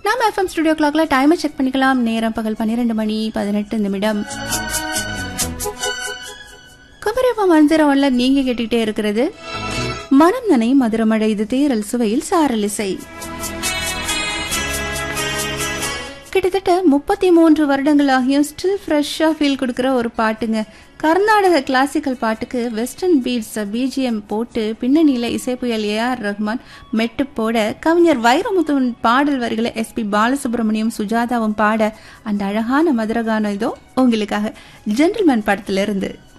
நாம FM studio கிளாக்ல டைமை செக் பண்ணிக்கலாம் நேரம் பகல் பன்னிரெண்டு மணி பதினெட்டு நிமிடம் குமரப்பா மந்திரம் நீங்க கேட்டுக்கிட்டே இருக்கிறது மனம் நனை மதுரமழை இது தேரல் சுவையில் சாரல் இசை கிட்டத்தட்ட முப்பத்தி மூன்று வருடங்களாகியும் ஸ்டில் ஃப்ரெஷ்ஷாக ஃபீல் கொடுக்குற ஒரு பாட்டுங்க கர்நாடக கிளாசிக்கல் பாட்டுக்கு வெஸ்டர்ன் பீட்ஸ் பிஜிஎம் போட்டு பின்னணியில் இசைப்புயல் ஏஆர் ரஹ்மான் மெட்டு போட கவிஞர் வைரமுத்துவின் பாடல் வரிகளை எஸ்பி பாலசுப்ரமணியம் சுஜாதாவும் பாட அந்த அழகான மதுரகானம் இதோ உங்களுக்காக ஜென்டில்மேன் படத்திலிருந்து